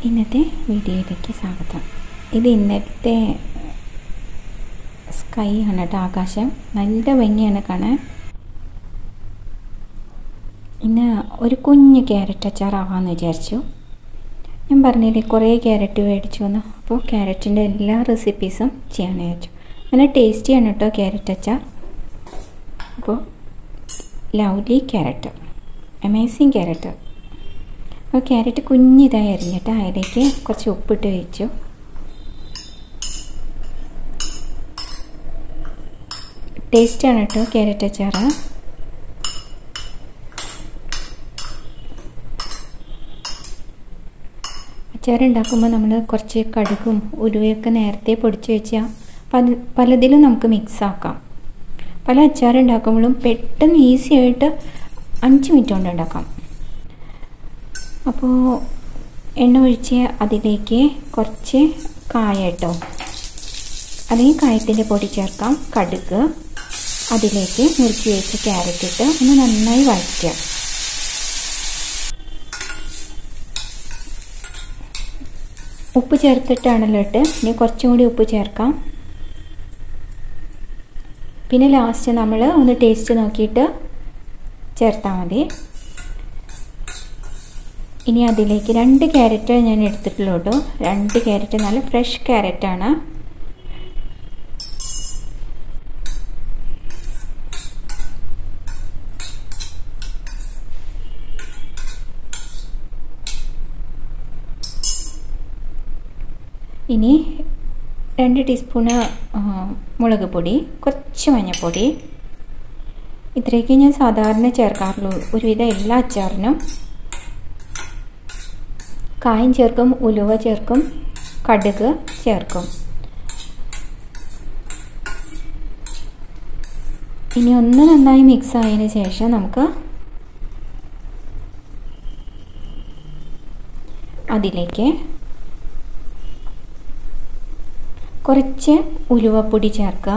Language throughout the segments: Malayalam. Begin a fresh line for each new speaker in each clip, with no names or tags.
ഇന്നത്തെ വീഡിയോയിലേക്ക് സ്വാഗതം ഇത് ഇന്നത്തെ സ്കൈ ആണ് കേട്ടോ ആകാശം നല്ല ഭംഗിയാണ് കാണാൻ ഇന്ന് ഒരു കുഞ്ഞ് ക്യാരറ്റ് അച്ചാറാവാമെന്ന് വിചാരിച്ചു ഞാൻ പറഞ്ഞില്ലേ കുറേ ക്യാരറ്റ് മേടിച്ചു വന്നു അപ്പോൾ ക്യാരറ്റിൻ്റെ എല്ലാ റെസിപ്പീസും ചെയ്യാൻ വിചാരിച്ചു നല്ല ടേസ്റ്റിയാണ് കേട്ടോ ക്യാരറ്റ് അച്ചാർ അപ്പോൾ ലവ്ലി ക്യാരറ്റ് അമേസിങ് ക്യാരറ്റ് അപ്പോൾ ക്യാരറ്റ് കുഞ്ഞിതായി അരിഞ്ഞിട്ട് അതിലേക്ക് കുറച്ച് ഉപ്പിട്ട് വെച്ചു ടേസ്റ്റാണ് കേട്ടോ ക്യാരറ്റ് അച്ചാർ അച്ചാർ ഉണ്ടാക്കുമ്പോൾ നമ്മൾ കുറച്ച് കടുകും ഉലുവയൊക്കെ നേരത്തെ പൊടിച്ച് വെച്ചാൽ പല പലതിലും നമുക്ക് മിക്സ് ആക്കാം പല അച്ചാർ ഉണ്ടാക്കുമ്പോഴും പെട്ടെന്ന് ഈസി ആയിട്ട് അഞ്ച് മിനിറ്റ് കൊണ്ട് ഉണ്ടാക്കാം അപ്പോൾ എണ്ണ ഒഴിച്ച് അതിലേക്ക് കുറച്ച് കായ ഇട്ടോ അല്ലെങ്കിൽ കായത്തിൻ്റെ പൊടി ചേർക്കാം കടുക് അതിലേക്ക് മുറിച്ച് വെച്ച് ക്യാരറ്റ് ഇട്ട് ഒന്ന് നന്നായി വഴറ്റുക ഉപ്പ് ചേർത്തിട്ടാണല്ലോ ഇട്ട് ഇനി കുറച്ചും കൂടി ഉപ്പ് ചേർക്കാം പിന്നെ ലാസ്റ്റ് നമ്മൾ ഒന്ന് ടേസ്റ്റ് നോക്കിയിട്ട് ചേർത്താൽ മതി ഇനി അതിലേക്ക് രണ്ട് ക്യാരറ്റ് ഞാൻ എടുത്തിട്ടുള്ളൂ കേട്ടോ രണ്ട് ക്യാരറ്റ് നല്ല ഫ്രഷ് ക്യാരറ്റാണ് ഇനി രണ്ട് ടീസ്പൂണ് മുളക് പൊടി കുറച്ച് മഞ്ഞൾപ്പൊടി ഇത്രയൊക്കെ ഞാൻ സാധാരണ ചേർക്കാറുള്ളൂ ഒരുവിധം എല്ലാ അച്ചാറിനും കായം ചേർക്കും ഉലുവ ചേർക്കും കടുക് ചേർക്കും ഇനി ഒന്ന് നന്നായി മിക്സ് ആയതിന് ശേഷം നമുക്ക് അതിലേക്ക് കുറച്ച് ഉലുവപ്പൊടി ചേർക്കുക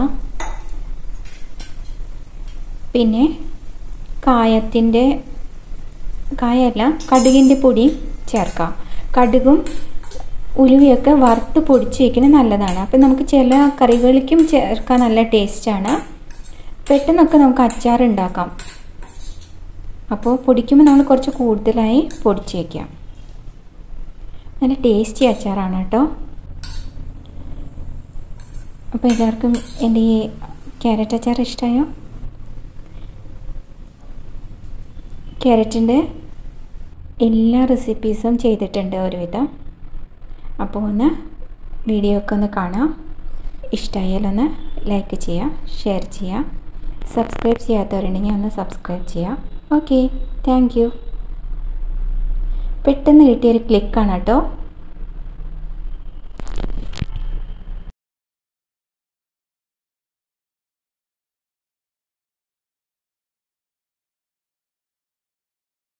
പിന്നെ കായത്തിൻ്റെ കായല്ല കടുകിൻ്റെ പൊടി ചേർക്കാം കടുകും ഉലുവയൊക്കെ വറുത്ത് പൊടിച്ച് വയ്ക്കുന്നത് നല്ലതാണ് അപ്പം നമുക്ക് ചില കറികളിലേക്കും ചേർക്കാൻ നല്ല ടേസ്റ്റാണ് പെട്ടെന്നൊക്കെ നമുക്ക് അച്ചാർ ഉണ്ടാക്കാം അപ്പോൾ പൊടിക്കുമ്പോൾ നമ്മൾ കുറച്ച് കൂടുതലായി പൊടിച്ച് വയ്ക്കാം നല്ല ടേസ്റ്റി അച്ചാറാണ് കേട്ടോ അപ്പോൾ എല്ലാവർക്കും എൻ്റെ ഈ ക്യാരറ്റ് അച്ചാർ ഇഷ്ടമായോ ക്യാരറ്റിൻ്റെ എല്ലാ റെസിപ്പീസും ചെയ്തിട്ടുണ്ട് ഒരുവിധം അപ്പോൾ ഒന്ന് വീഡിയോ ഒക്കെ ഒന്ന് കാണാം ഇഷ്ടമായാലൊന്ന് ലൈക്ക് ചെയ്യുക ഷെയർ ചെയ്യുക സബ്സ്ക്രൈബ് ചെയ്യാത്തവരുണ്ടെങ്കിൽ ഒന്ന് സബ്സ്ക്രൈബ് ചെയ്യുക ഓക്കെ താങ്ക് യു പെട്ടെന്ന് കിട്ടിയൊരു ക്ലിക്കാണ് കേട്ടോ